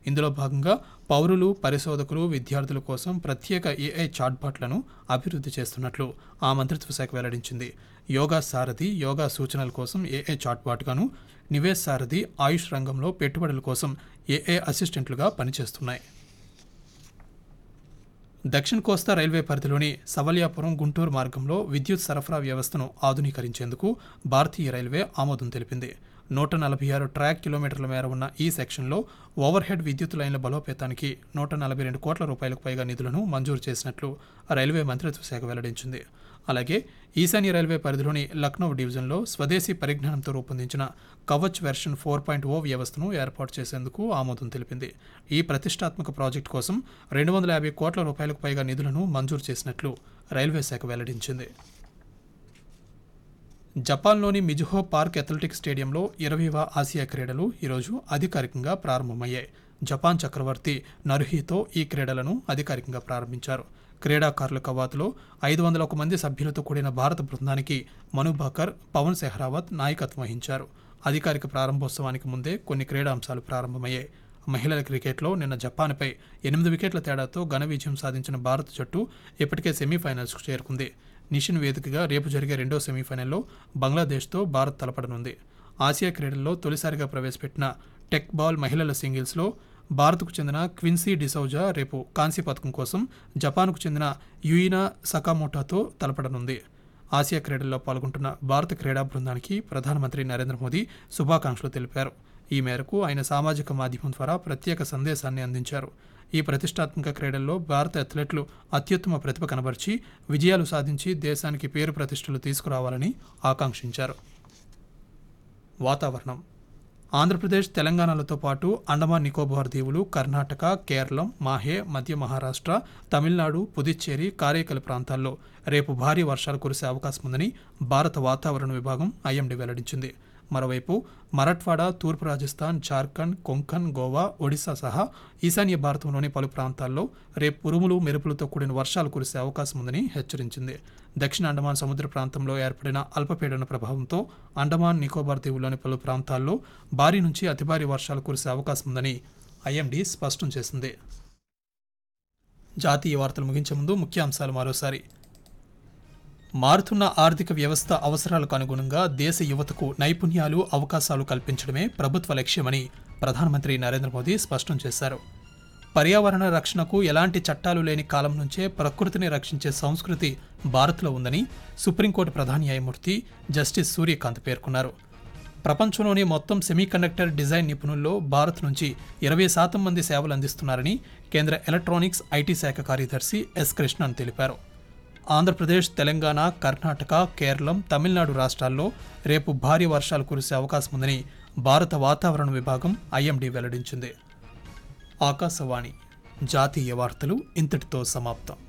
ఇందులో భాగంగా పౌరులు పరిశోధకులు విద్యార్థుల కోసం ప్రత్యేక ఏఐ చాట్బాట్లను అభివృద్ధి చేస్తున్నట్లు ఆ మంత్రిత్వ శాఖ వెల్లడించింది యోగా సారథి యోగా సూచనల కోసం ఏఐ చాట్బాట్గాను నివేశ్ సారథి ఆయుష్ రంగంలో పెట్టుబడుల కోసం ఏఐ అసిస్టెంట్లుగా పనిచేస్తున్నాయి దక్షిణ కోస్తా రైల్వే పరిధిలోని సవల్యాపురం గుంటూరు మార్గంలో విద్యుత్ సరఫరా వ్యవస్థను ఆధునీకరించేందుకు భారతీయ రైల్వే ఆమోదం తెలిపింది నూట నలభై ఆరు ట్రాక్ కిలోమీటర్ల మేర ఉన్న ఈ సెక్షన్లో ఓవర్ హెడ్ విద్యుత్ లైన్ల బలోపేతానికి నూట నలభై రెండు కోట్ల రూపాయలకు పైగా నిధులను మంజూరు చేసినట్లు రైల్వే మంత్రిత్వ శాఖ వెల్లడించింది అలాగే ఈశాన్య రైల్వే పరిధిలోని లక్నో డివిజన్లో స్వదేశీ పరిజ్ఞానంతో రూపొందించిన Kavach version four point oh వ్యవస్థను ఏర్పాటు చేసేందుకు ఆమోదం తెలిపింది ఈ ప్రతిష్టాత్మక ప్రాజెక్టు కోసం రెండు వందల యాభై కోట్ల రూపాయలకు పైగా నిధులను మంజూరు చేసినట్లు రైల్వే శాఖ వెల్లడించింది జపాన్లోని మిజుహో పార్క్ అథ్లెటిక్స్ స్టేడియంలో ఇరవైవ ఆసియా క్రీడలు ఈరోజు అధికారికంగా ప్రారంభమయ్యాయి జపాన్ చక్రవర్తి నరుహితో ఈ క్రీడలను అధికారికంగా ప్రారంభించారు క్రీడాకారుల కవాతులో ఐదు వందల ఒక మంది సభ్యులతో కూడిన భారత బృందానికి మను భాకర్ పవన్ సెహ్రావత్ నాయకత్వం వహించారు అధికారిక ప్రారంభోత్సవానికి ముందే కొన్ని క్రీడాంశాలు ప్రారంభమయ్యాయి మహిళల క్రికెట్లో నిన్న జపాన్పై ఎనిమిది వికెట్ల తేడాతో ఘన విజయం సాధించిన భారత జట్టు ఇప్పటికే సెమీఫైనల్స్కు చేరుకుంది నిషిన్ వేదికగా రేపు జరిగే రెండో సెమీఫైనల్లో బంగ్లాదేశ్తో భారత్ తలపడనుంది ఆసియా క్రీడల్లో తొలిసారిగా ప్రవేశపెట్టిన టెక్ బాల్ మహిళల సింగిల్స్లో భారత్కు చెందిన క్విన్సీ డిసౌజా రేపు కాంస్య పథకం కోసం జపాన్కు చెందిన యుయినా సకామోటాతో తలపడనుంది ఆసియా క్రీడల్లో పాల్గొంటున్న భారత క్రీడా బృందానికి ప్రధానమంత్రి నరేంద్ర మోదీ శుభాకాంక్షలు తెలిపారు ఈ మేరకు ఆయన సామాజిక మాధ్యమం ద్వారా ప్రత్యేక సందేశాన్ని అందించారు ఈ ప్రతిష్టాత్మక క్రీడల్లో భారత అథ్లెట్లు అత్యుత్తమ ప్రతిభ కనబరిచి విజయాలు సాధించి దేశానికి పేరు ప్రతిష్టలు తీసుకురావాలని ఆకాంక్షించారు వాతావరణం ఆంధ్రప్రదేశ్ తెలంగాణలతో పాటు అండమాన్ నికోబార్ దీవులు కర్ణాటక కేరళం మాహే మధ్య మహారాష్ట్ర తమిళనాడు పుదుచ్చేరి కారైకల్ ప్రాంతాల్లో రేపు భారీ వర్షాలు కురిసే అవకాశం ఉందని భారత వాతావరణ విభాగం ఐఎండీ వెల్లడించింది మరోవైపు మరాఠ్వాడా తూర్పు రాజస్థాన్ జార్ఖండ్ కొంకన్ గోవా ఒడిశా సహా ఈశాన్య భారతంలోని పలు ప్రాంతాల్లో రేపు ఉరుములు మెరుపులతో కూడిన వర్షాలు కురిసే అవకాశం ఉందని హెచ్చరించింది దక్షిణ అండమాన్ సముద్ర ప్రాంతంలో ఏర్పడిన అల్పపీడన ప్రభావంతో అండమాన్ నికోబార్ దీవుల్లోని పలు ప్రాంతాల్లో భారీ నుంచి అతి భారీ వర్షాలు కురిసే అవకాశం ఉందని ఐఎండీ స్పష్టం చేసింది జాతీయ వార్తలు ముగించే ముందు ముఖ్యాంశాలు మరోసారి మారుతున్న ఆర్థిక వ్యవస్థ అవసరాలకు అనుగుణంగా దేశ యువతకు నైపుణ్యాలు అవకాశాలు కల్పించడమే ప్రభుత్వ లక్ష్యమని ప్రధానమంత్రి నరేంద్ర మోదీ స్పష్టం చేశారు పర్యావరణ రక్షణకు ఎలాంటి చట్టాలు లేని కాలం నుంచే ప్రకృతిని రక్షించే సంస్కృతి భారత్లో ఉందని సుప్రీంకోర్టు ప్రధాన న్యాయమూర్తి జస్టిస్ సూర్యకాంత్ పేర్కొన్నారు ప్రపంచంలోని మొత్తం సెమీకండక్టర్ డిజైన్ నిపుణుల్లో భారత్ నుంచి ఇరవై శాతం మంది సేవలు అందిస్తున్నారని కేంద్ర ఎలక్ట్రానిక్స్ ఐటీ శాఖ కార్యదర్శి ఎస్ కృష్ణన్ తెలిపారు ఆంధ్రప్రదేశ్ తెలంగాణ కర్ణాటక కేరళం తమిళనాడు రాష్ట్రాల్లో రేపు భారీ వర్షాలు కురిసే అవకాశం ఉందని భారత వాతావరణ విభాగం ఐఎండీ వెల్లడించింది ఆకాశవాణి జాతీయ వార్తలు ఇంతటితో సమాప్తం